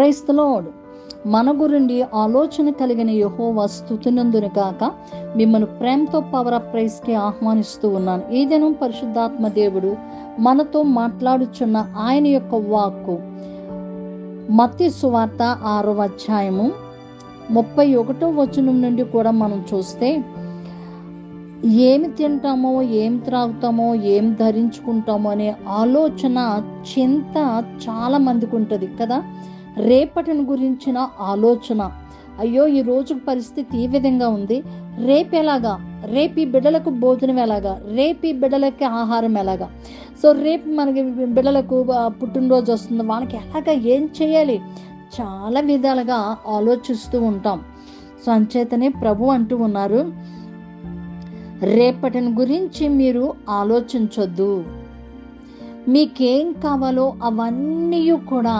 క్రైస్తలోడు మన గురించి ఆలోచన కలిగిన యహోవా స్థుతినందును కాక మిమ్మల్ని ప్రేమతో పవర్ ఆఫ్ ప్రైస్కి ఆహ్వానిస్తూ ఉన్నాను ఈ దినం పరిశుద్ధాత్మ దేవుడు మనతో మాట్లాడుచున్న ఆయన యొక్క వాక్కు మత్తి సువార్త ఆరో అధ్యాయము ముప్పై ఒకటో వచనం నుండి కూడా మనం చూస్తే ఏమి తింటామో ఏం త్రాగుతామో ఏం ధరించుకుంటామో అనే ఆలోచన చింత చాలా మందికి ఉంటుంది కదా రేపటిని గురించిన ఆలోచన అయ్యో ఈ రోజు పరిస్థితి ఈ విధంగా ఉంది రేపు ఎలాగా రేపు ఈ బిడ్డలకు భోజనం ఎలాగా రేపు ఈ బిడ్డలకి ఆహారం ఎలాగా సో రేపు మనకి బిడ్డలకు ఆ, పుట్టినరోజు వస్తుంది వాళ్ళకి ఎలాగా ఏం చేయాలి చాలా విధాలుగా ఆలోచిస్తూ ఉంటాం సో అంచేతనే ప్రభు అంటూ ఉన్నారు రేపటిని గురించి మీరు ఆలోచించొద్దు మీకేం కావాలో అవన్నీ కూడా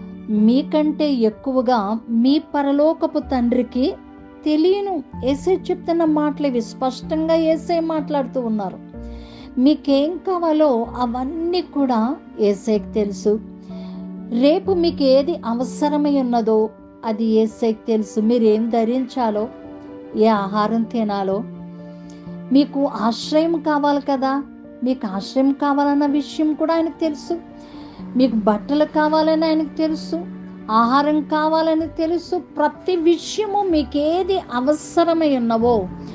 మీకంటే ఎక్కువగా మీ పరలోకపు తండ్రికి తెలియను ఏసే చెప్తున్న మాటలు ఇవి స్పష్టంగా ఏసే మాట్లాడుతూ ఉన్నారు మీకేం కావాలో అవన్నీ కూడా ఏసేకి తెలుసు రేపు మీకు ఏది అవసరమై ఉన్నదో అది ఏసేకి తెలుసు మీరు ఏం ధరించాలో ఏ ఆహారం తినాలో మీకు ఆశ్రయం కావాలి కదా మీకు ఆశ్రయం కావాలన్న విషయం కూడా ఆయనకు తెలుసు మీకు బట్టలు కావాలని ఆయనకు తెలుసు ఆహారం కావాలని తెలుసు ప్రతి విషయము మీకు ఏది అవసరమై ఉన్నవో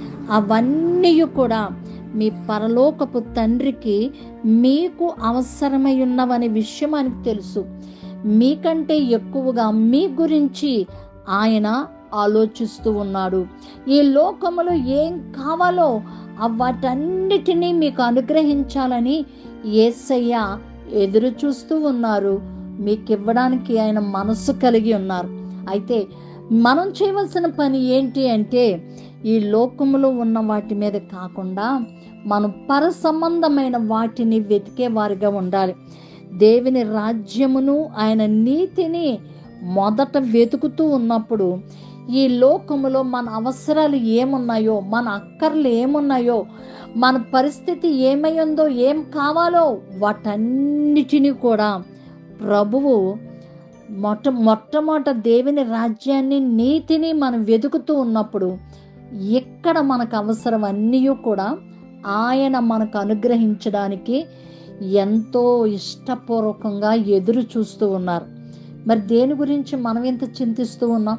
అవన్నీ కూడా మీ పరలోకపు తండ్రికి మీకు అవసరమై ఉన్నవనే విషయం ఆయనకు తెలుసు మీకంటే ఎక్కువగా మీ గురించి ఆయన ఆలోచిస్తూ ఉన్నాడు ఈ లోకములో ఏం కావాలో ఆ వాటన్నిటినీ మీకు అనుగ్రహించాలని ఏసయ్య ఎదురు చూస్తూ ఉన్నారు మీకు ఇవ్వడానికి ఆయన మనస్సు కలిగి ఉన్నారు అయితే మనం చేయవలసిన పని ఏంటి అంటే ఈ లోకములో ఉన్న వాటి మీద కాకుండా మనం పర సంబంధమైన వాటిని వెతికే వారిగా ఉండాలి దేవుని రాజ్యమును ఆయన నీతిని మొదట వెతుకుతూ ఉన్నప్పుడు ఈ లోకములో మన అవసరాలు ఏమున్నాయో మన అక్కర్లు ఏమున్నాయో మన పరిస్థితి ఏమై ఉందో ఏం కావాలో వాటన్నిటినీ కూడా ప్రభువు మొట్ట మొట్టమొదట దేవుని రాజ్యాన్ని నీతిని మనం వెతుకుతూ ఉన్నప్పుడు ఎక్కడ మనకు అవసరం అన్నీ కూడా ఆయన మనకు అనుగ్రహించడానికి ఎంతో ఇష్టపూర్వకంగా ఎదురు చూస్తూ ఉన్నారు మరి దేని గురించి మనం ఎంత చింతిస్తూ ఉన్నాం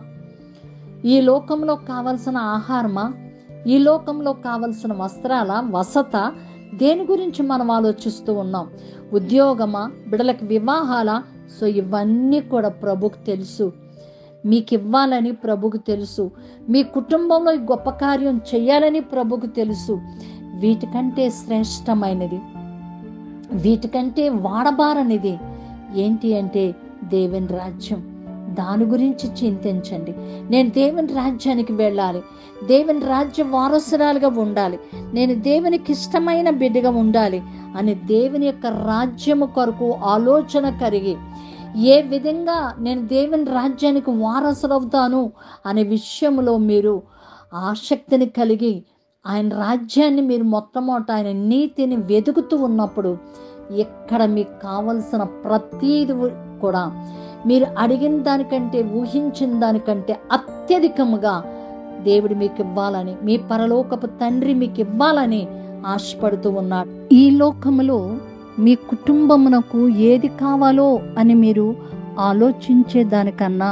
ఈ లోకంలో కావలసిన ఆహారమా ఈ లోకంలో కావలసిన వస్త్రాల వసత దేని గురించి మనం ఆలోచిస్తూ ఉన్నాం ఉద్యోగమా బిడలకు వివాహాల సో ఇవన్నీ కూడా ప్రభుకు తెలుసు మీకు ఇవ్వాలని ప్రభుకు తెలుసు మీ కుటుంబంలో ఈ గొప్ప కార్యం చేయాలని ప్రభుకు తెలుసు వీటికంటే శ్రేష్టమైనది వీటికంటే వాడబారనిది ఏంటి అంటే దేవుని రాజ్యం దాని గురించి చింతించండి నేను దేవుని రాజ్యానికి వెళ్ళాలి దేవుని రాజ్య వారసురాలుగా ఉండాలి నేను దేవునికి ఇష్టమైన బిడ్డగా ఉండాలి అని దేవుని యొక్క రాజ్యము కొరకు ఆలోచన కలిగి ఏ విధంగా నేను దేవుని రాజ్యానికి వారసులవుతాను అనే విషయంలో మీరు ఆసక్తిని కలిగి ఆయన రాజ్యాన్ని మీరు మొట్టమొదట ఆయన నీతిని వెతుకుతూ ఉన్నప్పుడు ఎక్కడ మీకు కావలసిన ప్రతీది కూడా మీరు అడిగిన దానికంటే ఊహించిన దానికంటే అత్యధికముగా దేవుడు మీకు ఇవ్వాలని మీ పరలోకపు తండ్రి మీకు ఇవ్వాలని ఆశపడుతూ ఉన్నాడు ఈ లోకములో మీ కుటుంబమునకు ఏది కావాలో అని మీరు ఆలోచించే దానికన్నా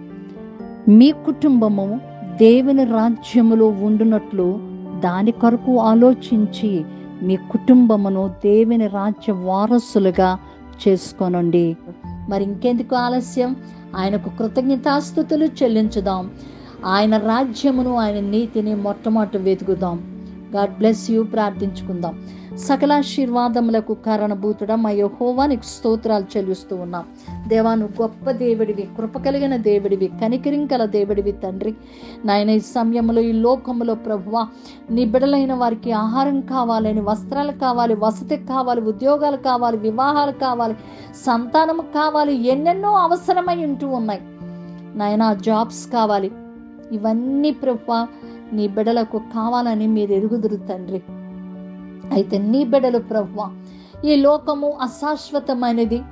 మీ కుటుంబము దేవుని రాజ్యములో ఉండునట్లు దాని కొరకు ఆలోచించి మీ కుటుంబమును దేవుని రాజ్య వారసులుగా చేసుకోనండి మరి ఇంకెందుకు ఆలస్యం ఆయనకు కృతజ్ఞతాస్థుతులు చెల్లించుదాం ఆయన రాజ్యమును ఆయన నీతిని మొట్టమొదటి వెతుకుదాం గాడ్ బ్లెస్ యూ ప్రార్థించుకుందాం సకలాశీర్వాదములకు కారణభూతుడా మా యహోవానికి స్తోత్రాలు చెల్లిస్తూ ఉన్నాం దేవా నువ్వు గొప్ప దేవుడివి కృప కలిగిన దేవుడివి కనికరింకల దేవుడివి తండ్రి నాయన ఈ సమయంలో ఈ లోకంలో ప్రభువా నీ బిడలైన వారికి ఆహారం కావాలని వస్త్రాలు కావాలి వసతి కావాలి ఉద్యోగాలు కావాలి వివాహాలు కావాలి సంతానం కావాలి ఎన్నెన్నో అవసరమై ఉంటూ ఉన్నాయి నాయన జాబ్స్ కావాలి ఇవన్నీ ప్రభువా నీ బిడలకు కావాలని మీరు ఎరుగుదురు తండ్రి అయితే నీ బిడలు ప్రభువ ఈ లోకము అశాశ్వతమైనది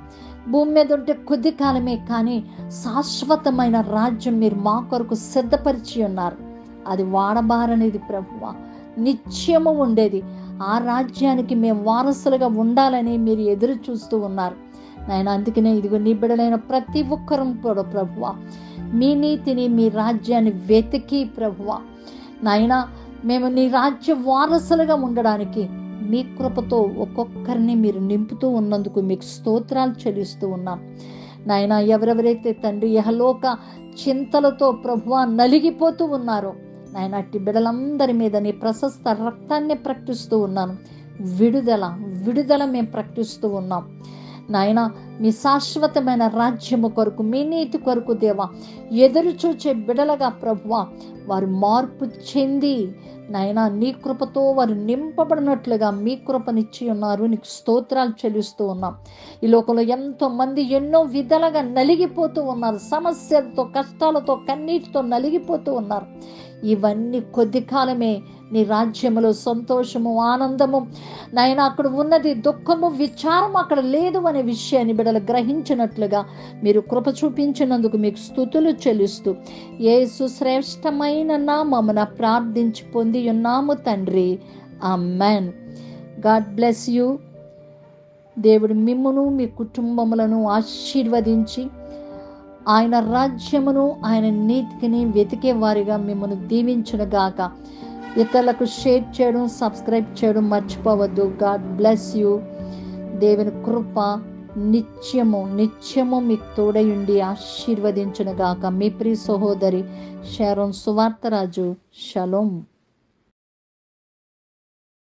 భూమి మీద ఉంటే కొద్ది కాలమే కానీ శాశ్వతమైన రాజ్యం మీరు మా కొరకు సిద్ధపరిచి ఉన్నారు అది వాడబారనేది ప్రభువ నిత్యము ఉండేది ఆ రాజ్యానికి మేము వారసులుగా ఉండాలని మీరు ఎదురు చూస్తూ ఉన్నారు నాయన అందుకనే ఇదిగో నీ బిడలైన ప్రతి ఒక్కరం కూడా ప్రభువ మీ నీతిని మీ రాజ్యాన్ని వెతికి ప్రభువ నాయన మేము నీ రాజ్య వారసులుగా ఉండడానికి మీ కృపతో ఒక్కొక్కరిని మీరు నింపుతూ ఉన్నందుకు మీకు స్తోత్రాలు చెల్లిస్తూ ఉన్నాం నాయన ఎవరెవరైతే తండ్రి యహలోక చింతలతో ప్రభువ నలిగిపోతూ ఉన్నారో నాయన అట్టి బిడలందరి మీద నీ ప్రశస్త రక్తాన్ని ప్రకటిస్తూ ఉన్నాను విడుదల విడుదల మేము ప్రకటిస్తూ ఉన్నాం నాయన మీ శాశ్వతమైన రాజ్యము కొరకు మీ నీతి కొరకు దేవా ఎదురు చూచే బిడలగా ప్రభువ వారు మార్పు చెంది నాయన నీ కృపతో వారు నింపబడినట్లుగా మీ కృపనిచ్చి ఉన్నారు నీకు స్తోత్రాలు చెల్లిస్తూ ఉన్నాం ఈ లోకంలో ఎంతో మంది ఎన్నో విధాలుగా నలిగిపోతూ ఉన్నారు సమస్యలతో కష్టాలతో కన్నీటితో నలిగిపోతూ ఉన్నారు ఇవన్నీ కొద్ది కాలమే నీ రాజ్యములో సంతోషము ఆనందము నాయన అక్కడ ఉన్నది దుఃఖము విచారం అక్కడ లేదు అనే విషయాన్ని బిడలు గ్రహించినట్లుగా మీరు కృప చూపించినందుకు మీకు స్థుతులు చెల్లిస్తూ ఏ సుశ్రేష్టమైన నామమున ప్రార్థించి పొంది ఉన్నాము తండ్రి అమ్మాన్ గాడ్ బ్లెస్ యూ దేవుడు మిమ్మును మీ కుటుంబములను ఆశీర్వదించి ఆయన రాజ్యమును ఆయన నీతిని వెతికే వారిగా మిమ్మల్ని దీవించునుగాక ఇతరులకు షేర్ చేయడం సబ్స్క్రైబ్ చేయడం మర్చిపోవద్దు గాడ్ బ్లెస్ యూ దేవుని కృప నిత్యము నిత్యము మీకు తోడయుండి ఆశీర్వదించునుగాక మీ ప్రియ సహోదరి షారోన్ సువార్తరాజు షలోం